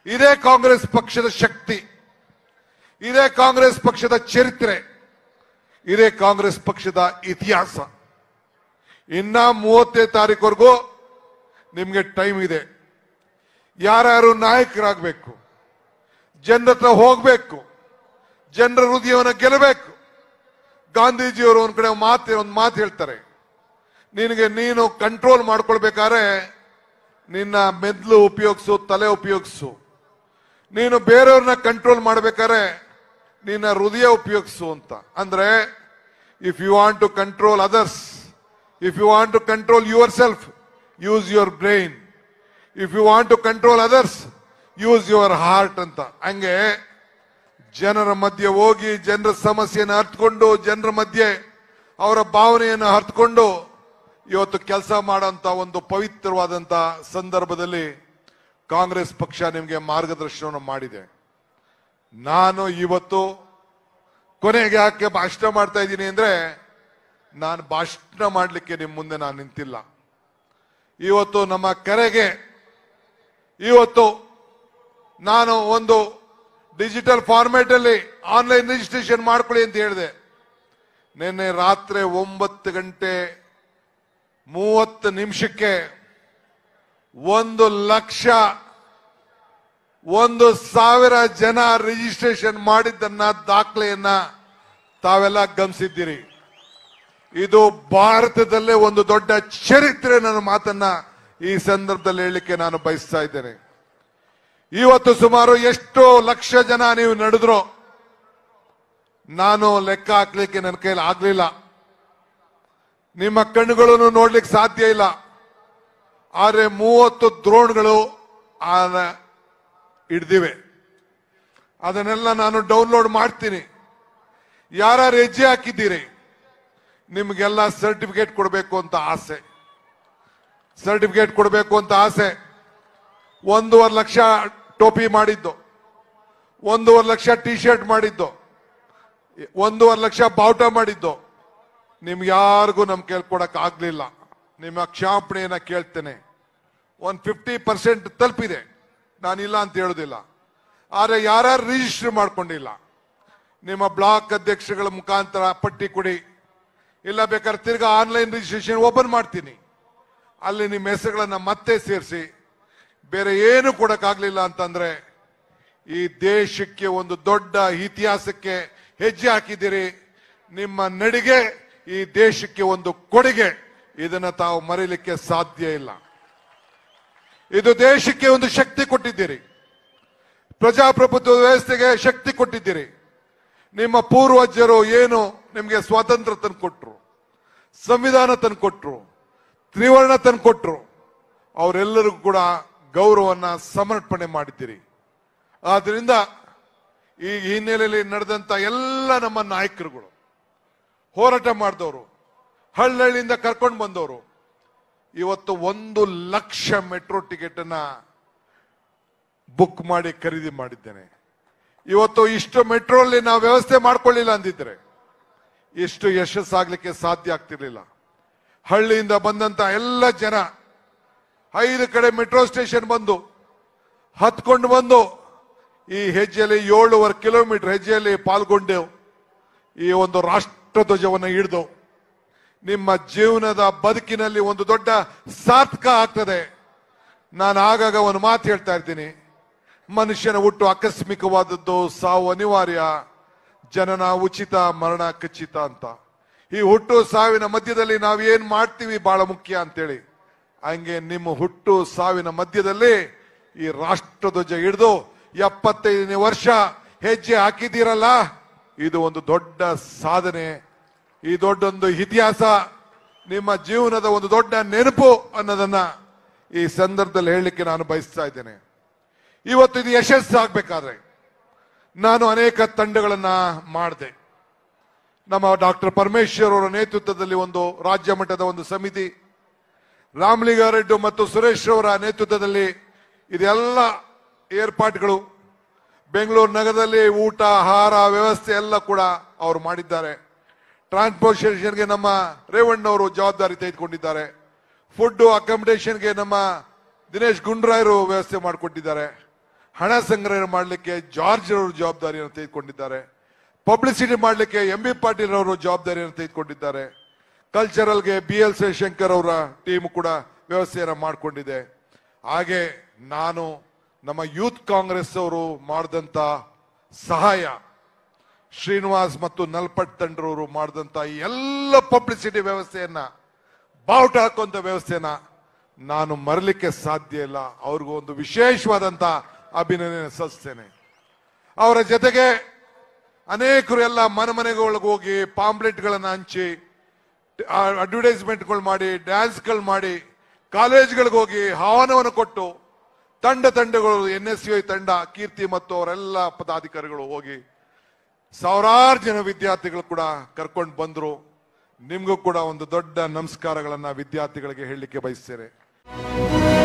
ಇದೇ ಕಾಂಗ್ರೆಸ್ ಪಕ್ಷದ ಶಕ್ತಿ ಇದೇ ಕಾಂಗ್ರೆಸ್ ಪಕ್ಷದ ಚರಿತ್ರೆ ಇದೇ ಕಾಂಗ್ರೆಸ್ ಪಕ್ಷದ ಇತಿಹಾಸ ಇನ್ನ ಮೂವತ್ತನೇ ತಾರೀಕುವರೆಗೂ ನಿಮ್ಗೆ ಟೈಮ್ ಇದೆ ಯಾರ್ಯಾರು ನಾಯಕರಾಗಬೇಕು ಜನರ ಹತ್ರ ಹೋಗ್ಬೇಕು ಜನರ ಹೃದಯವನ್ನು ಗೆಲ್ಲಬೇಕು ಗಾಂಧೀಜಿಯವರು ಒಂದ್ ಕಡೆ ಮಾತು ಒಂದು ಮಾತು ಹೇಳ್ತಾರೆ ನಿನಗೆ ನೀನು ಕಂಟ್ರೋಲ್ ಮಾಡ್ಕೊಳ್ಬೇಕಾದ್ರೆ ನಿನ್ನ ಮೆದ್ಲು ಉಪಯೋಗಿಸು ತಲೆ ಉಪಯೋಗಿಸು ನೀನು ಬೇರೆಯವ್ರನ್ನ ಕಂಟ್ರೋಲ್ ಮಾಡ್ಬೇಕಾದ್ರೆ ನಿನ್ನ ಹೃದಯ ಉಪಯೋಗಿಸು ಅಂತ ಅಂದ್ರೆ if you want to control others if you want to control yourself use your brain if you want to control others use your heart ಅಂತ ಹಂಗೆ ಜನರ ಮಧ್ಯೆ ಹೋಗಿ ಜನರ ಸಮಸ್ಯೆಯನ್ನು ಅರ್ಥಕೊಂಡು ಜನರ ಮಧ್ಯೆ ಅವರ ಭಾವನೆಯನ್ನು ಅರ್ಥಕೊಂಡು ಇವತ್ತು ಕೆಲಸ ಮಾಡೋಂತ ಒಂದು ಪವಿತ್ರವಾದಂತ ಸಂದರ್ಭದಲ್ಲಿ ಕಾಂಗ್ರೆಸ್ ಪಕ್ಷ ನಿಮಗೆ ಮಾರ್ಗದರ್ಶನವನ್ನು ಮಾಡಿದೆ ನಾನು ಇವತ್ತು ಕೊನೆಗೆ ಯಾಕೆ ಭಾಷಣ ಮಾಡ್ತಾ ಇದ್ದೀನಿ ಅಂದ್ರೆ ನಾನು ಭಾಷಣ ಮಾಡಲಿಕ್ಕೆ ನಿಮ್ಮ ಮುಂದೆ ನಾನು ನಿಂತಿಲ್ಲ ಇವತ್ತು ನಮ್ಮ ಕರೆಗೆ ಇವತ್ತು ನಾನು ಒಂದು ಡಿಜಿಟಲ್ ಫಾರ್ಮ್ಯಾಟ್ ಅಲ್ಲಿ ಆನ್ಲೈನ್ ರಿಜಿಸ್ಟ್ರೇಷನ್ ಮಾಡ್ಕೊಳ್ಳಿ ಅಂತ ಹೇಳಿದೆ ನಿನ್ನೆ ರಾತ್ರಿ ಒಂಬತ್ತು ಗಂಟೆ ಮೂವತ್ತು ನಿಮಿಷಕ್ಕೆ ಒಂದು ಲಕ್ಷ ಒಂದು ಸಾವಿರ ಜನ ರಿಜಿಸ್ಟ್ರೇಷನ್ ಮಾಡಿದ್ದನ್ನ ದಾಖಲೆಯನ್ನ ತಾವೆಲ್ಲ ಗಮನಿಸಿದ್ದೀರಿ ಇದು ಭಾರತದಲ್ಲೇ ಒಂದು ದೊಡ್ಡ ಚರಿತ್ರೆ ನನ್ನ ಮಾತನ್ನ ಈ ಸಂದರ್ಭದಲ್ಲಿ ಹೇಳಲಿಕ್ಕೆ ನಾನು ಬಯಸ್ತಾ ಇದ್ದೇನೆ ಇವತ್ತು ಸುಮಾರು ಎಷ್ಟು ಲಕ್ಷ ಜನ ನೀವು ನಡೆದ್ರು ನಾನು ಲೆಕ್ಕ ಹಾಕ್ಲಿಕ್ಕೆ ನನ್ನ ಕೈಲಿ ಆಗ್ಲಿಲ್ಲ ನಿಮ್ಮ ಕಣ್ಣುಗಳನ್ನು ನೋಡ್ಲಿಕ್ಕೆ ಸಾಧ್ಯ ಇಲ್ಲ ಆದ್ರೆ ಮೂವತ್ತು ದ್ರೋಣ್ಗಳು ಹಿಡ್ದಿವೆ ಅದನ್ನೆಲ್ಲ ನಾನು ಡೌನ್ಲೋಡ್ ಮಾಡ್ತೀನಿ ಯಾರ್ಯಾರು ಹೆಜ್ಜೆ ಹಾಕಿದ್ದೀರಿ ನಿಮ್ಗೆಲ್ಲ ಸರ್ಟಿಫಿಕೇಟ್ ಕೊಡಬೇಕು ಅಂತ ಆಸೆ ಸರ್ಟಿಫಿಕೇಟ್ ಕೊಡಬೇಕು ಅಂತ ಆಸೆ ಒಂದೂವರೆ ಲಕ್ಷ ಟೋಪಿ ಮಾಡಿದ್ದು ಒಂದೂವರೆ ಲಕ್ಷ ಟಿ ಶರ್ಟ್ ಮಾಡಿದ್ದು ಒಂದೂವರೆ ಲಕ್ಷ ಬಾವುಟ ಮಾಡಿದ್ದು ನಿಮ್ಗೆ ಯಾರಿಗೂ ನಮ್ ಕೇಳ್ಕೊಡಕ್ ಆಗ್ಲಿಲ್ಲ ನಿಮ್ಮ ಕ್ಷಮಾಪಣೆಯನ್ನ ಕೇಳ್ತೇನೆ ಒಂದ್ ಫಿಫ್ಟಿ ಪರ್ಸೆಂಟ್ ತಲುಪಿದೆ ನಾನಿಲ್ಲ ಅಂತ ಹೇಳುದಿಲ್ಲ ಆದ್ರೆ ಯಾರ್ಯಾರು ರಿಜಿಸ್ಟರ್ ಮಾಡ್ಕೊಂಡಿಲ್ಲ ನಿಮ್ಮ ಬ್ಲಾಕ್ ಅಧ್ಯಕ್ಷಗಳ ಮುಖಾಂತರ ಪಟ್ಟಿ ಕೊಡಿ ಇಲ್ಲ ಬೇಕಾದ್ರೆ ತಿರ್ಗಾ ಆನ್ಲೈನ್ ರಿಜಿಸ್ಟ್ರೇಷನ್ ಓಪನ್ ಮಾಡ್ತೀನಿ ಅಲ್ಲಿ ನಿಮ್ಮ ಹೆಸರುಗಳನ್ನ ಮತ್ತೆ ಸೇರಿಸಿ ಬೇರೆ ಏನು ಕೊಡಕ್ಕಾಗ್ಲಿಲ್ಲ ಅಂತಂದ್ರೆ ಈ ದೇಶಕ್ಕೆ ಒಂದು ದೊಡ್ಡ ಇತಿಹಾಸಕ್ಕೆ ಹೆಜ್ಜೆ ಹಾಕಿದ್ದೀರಿ ನಿಮ್ಮ ನಡಿಗೆ ಈ ದೇಶಕ್ಕೆ ಒಂದು ಕೊಡುಗೆ ಇದನ್ನ ತಾವು ಮರೀಲಿಕ್ಕೆ ಸಾಧ್ಯ ಇಲ್ಲ ಇದು ದೇಶಕ್ಕೆ ಒಂದು ಶಕ್ತಿ ಕೊಟ್ಟಿದ್ದೀರಿ ಪ್ರಜಾಪ್ರಭುತ್ವ ವ್ಯವಸ್ಥೆಗೆ ಶಕ್ತಿ ಕೊಟ್ಟಿದ್ದೀರಿ ನಿಮ್ಮ ಪೂರ್ವಜರು ಏನು ನಿಮಗೆ ಸ್ವಾತಂತ್ರ್ಯ ತಂದು ಕೊಟ್ರು ಸಂವಿಧಾನ ತಂದು ಕೊಟ್ರು ತ್ರಿವರ್ಣ ತಂದು ಕೊಟ್ರು ಅವರೆಲ್ಲರಿಗೂ ಕೂಡ ಗೌರವನ್ನ ಸಮರ್ಪಣೆ ಮಾಡಿದ್ದೀರಿ ಆದ್ರಿಂದ ಈ ಹಿನ್ನೆಲೆಯಲ್ಲಿ ನಡೆದಂತ ಎಲ್ಲ ನಮ್ಮ ನಾಯಕರುಗಳು ಹೋರಾಟ ಮಾಡಿದವರು ಹಳ್ಳಹಳ್ಳಿಯಿಂದ ಕರ್ಕೊಂಡು ಬಂದವರು ಇವತ್ತು ಒಂದು ಲಕ್ಷ ಮೆಟ್ರೋ ಟಿಕೆಟ್ ಅನ್ನ ಬುಕ್ ಮಾಡಿ ಖರೀದಿ ಮಾಡಿದ್ದೇನೆ ಇವತ್ತು ಇಷ್ಟು ಮೆಟ್ರೋ ಅಲ್ಲಿ ನಾವು ವ್ಯವಸ್ಥೆ ಮಾಡ್ಕೊಳ್ಳಿಲ್ಲ ಅಂದಿದ್ರೆ ಇಷ್ಟು ಯಶಸ್ಸಾಗ್ಲಿಕ್ಕೆ ಸಾಧ್ಯ ಆಗ್ತಿರ್ಲಿಲ್ಲ ಹಳ್ಳಿಯಿಂದ ಬಂದಂತ ಎಲ್ಲ ಜನ ಐದು ಕಡೆ ಮೆಟ್ರೋ ಸ್ಟೇಷನ್ ಬಂದು ಹತ್ಕೊಂಡು ಬಂದು ಈ ಹೆಜ್ಜೆಯಲ್ಲಿ ಏಳುವರೆ ಕಿಲೋಮೀಟರ್ ಹೆಜ್ಜೆಯಲ್ಲಿ ಪಾಲ್ಗೊಂಡೆವು ಈ ಒಂದು ರಾಷ್ಟ್ರಧ್ವಜವನ್ನು ಹಿಡಿದು ನಿಮ್ಮ ಜೀವನದ ಬದುಕಿನಲ್ಲಿ ಒಂದು ದೊಡ್ಡ ಸಾರ್ಥಕ ಆಗ್ತದೆ ನಾನು ಆಗಾಗ ಒಂದು ಮಾತು ಹೇಳ್ತಾ ಇರ್ತೀನಿ ಮನುಷ್ಯನ ಹುಟ್ಟು ಆಕಸ್ಮಿಕವಾದದ್ದು ಸಾವು ಅನಿವಾರ್ಯ ಜನನ ಉಚಿತ ಮರಣ ಖಚಿತ ಅಂತ ಈ ಹುಟ್ಟು ಸಾವಿನ ಮಧ್ಯದಲ್ಲಿ ನಾವು ಏನ್ ಮಾಡ್ತೀವಿ ಬಹಳ ಮುಖ್ಯ ಅಂತೇಳಿ ಹಂಗೆ ನಿಮ್ಮ ಹುಟ್ಟು ಸಾವಿನ ಮಧ್ಯದಲ್ಲಿ ಈ ರಾಷ್ಟ್ರಧ್ವಜ ಹಿಡಿದು ಎಪ್ಪತ್ತೈದನೇ ವರ್ಷ ಹೆಜ್ಜೆ ಹಾಕಿದ್ದೀರಲ್ಲ ಇದು ಒಂದು ದೊಡ್ಡ ಸಾಧನೆ ಈ ದೊಡ್ಡೊಂದು ಇತಿಹಾಸ ನಿಮ್ಮ ಜೀವನದ ಒಂದು ದೊಡ್ಡ ನೆನಪು ಅನ್ನೋದನ್ನ ಈ ಸಂದರ್ಭದಲ್ಲಿ ಹೇಳಲಿಕ್ಕೆ ನಾನು ಬಯಸ್ತಾ ಇದ್ದೇನೆ ಇವತ್ತು ಇದು ಯಶಸ್ಸಾಗಬೇಕಾದ್ರೆ ನಾನು ಅನೇಕ ತಂಡಗಳನ್ನ ಮಾಡಿದೆ ನಮ್ಮ ಡಾಕ್ಟರ್ ಪರಮೇಶ್ವರ್ ಅವರ ನೇತೃತ್ವದಲ್ಲಿ ಒಂದು ರಾಜ್ಯ ಮಟ್ಟದ ಒಂದು ಸಮಿತಿ ರಾಮಲಿಂಗಾರೆಡ್ಡಿ ಮತ್ತು ಸುರೇಶ್ ಅವರ ನೇತೃತ್ವದಲ್ಲಿ ಇದೆಲ್ಲ ಏರ್ಪಾಟ್ಗಳು ಬೆಂಗಳೂರು ನಗರದಲ್ಲಿ ಊಟ ಆಹಾರ ವ್ಯವಸ್ಥೆ ಎಲ್ಲ ಕೂಡ ಅವರು ಮಾಡಿದ್ದಾರೆ ಟ್ರಾನ್ಸ್ಪೋರ್ಟೇಷನ್ಗೆ ನಮ್ಮ ರೇವಣ್ಣವರು ಜವಾಬ್ದಾರಿ ತೆಗೆದುಕೊಂಡಿದ್ದಾರೆ ಫುಡ್ ಅಕಾಮಿಡೇಷನ್ಗೆ ನಮ್ಮ ದಿನೇಶ್ ಗುಂಡ್ರಾಯರು ವ್ಯವಸ್ಥೆ ಮಾಡಿಕೊಟ್ಟಿದ್ದಾರೆ ಹಣ ಸಂಗ್ರಹ ಮಾಡಲಿಕ್ಕೆ ಜಾರ್ಜ್ ಅವರು ಜವಾಬ್ದಾರಿಯನ್ನು ತೆಗೆದುಕೊಂಡಿದ್ದಾರೆ ಪಬ್ಲಿಸಿಟಿ ಮಾಡಲಿಕ್ಕೆ ಎಂ ಬಿ ಪಾಟೀಲ್ ಅವರು ಜವಾಬ್ದಾರಿಯನ್ನು ತೆಗೆದುಕೊಂಡಿದ್ದಾರೆ ಕಲ್ಚರಲ್ಗೆ ಬಿ ಎಲ್ ಶಂಕರ್ ಅವರ ಟೀಮ್ ಕೂಡ ವ್ಯವಸ್ಥೆಯನ್ನು ಮಾಡಿಕೊಂಡಿದೆ ಹಾಗೆ ನಾನು ನಮ್ಮ ಯೂತ್ ಕಾಂಗ್ರೆಸ್ ಅವರು ಮಾಡಿದಂತ ಸಹಾಯ ಶ್ರೀನಿವಾಸ್ ಮತ್ತು ನಲ್ಪಟ್ ತಂಡ್ರವರು ಮಾಡಿದಂತ ಈ ಎಲ್ಲ ಪಬ್ಲಿಸಿಟಿ ವ್ಯವಸ್ಥೆಯನ್ನ ಬಾವುಟ ಹಾಕುವಂತ ವ್ಯವಸ್ಥೆಯನ್ನ ನಾನು ಮರಲಿಕ್ಕೆ ಸಾಧ್ಯ ಇಲ್ಲ ಅವ್ರಿಗೂ ಒಂದು ವಿಶೇಷವಾದಂತ ಅಭಿನಂದನೆ ಸಲ್ಲಿಸ್ತೇನೆ ಅವರ ಜೊತೆಗೆ ಅನೇಕರು ಎಲ್ಲ ಮನೆ ಮನೆಗಳಿಗೆ ಹೋಗಿ ಪಾಂಪ್ಲೆಟ್ಗಳನ್ನು ಹಂಚಿ ಅಡ್ವರ್ಟೈಸ್ಮೆಂಟ್ಗಳು ಮಾಡಿ ಡ್ಯಾನ್ಸ್ಗಳು ಮಾಡಿ ಕಾಲೇಜ್ಗಳಿಗೆ ಹೋಗಿ ಆಹ್ವಾನವನ್ನು ಕೊಟ್ಟು ತಂಡ ತಂಡಗಳು ಎನ್ ಎಸ್ ಯು ತಂಡ ಕೀರ್ತಿ ಮತ್ತು ಅವರೆಲ್ಲ ಪದಾಧಿಕಾರಿಗಳು ಹೋಗಿ ಸಾವಿರಾರು ಜನ ವಿದ್ಯಾರ್ಥಿಗಳು ಕೂಡ ಕರ್ಕೊಂಡು ಬಂದ್ರು ನಿಮ್ಗೂ ಕೂಡ ಒಂದು ದೊಡ್ಡ ನಮಸ್ಕಾರಗಳನ್ನ ವಿದ್ಯಾರ್ಥಿಗಳಿಗೆ ಹೇಳಲಿಕ್ಕೆ ಬಯಸ್ತೇನೆ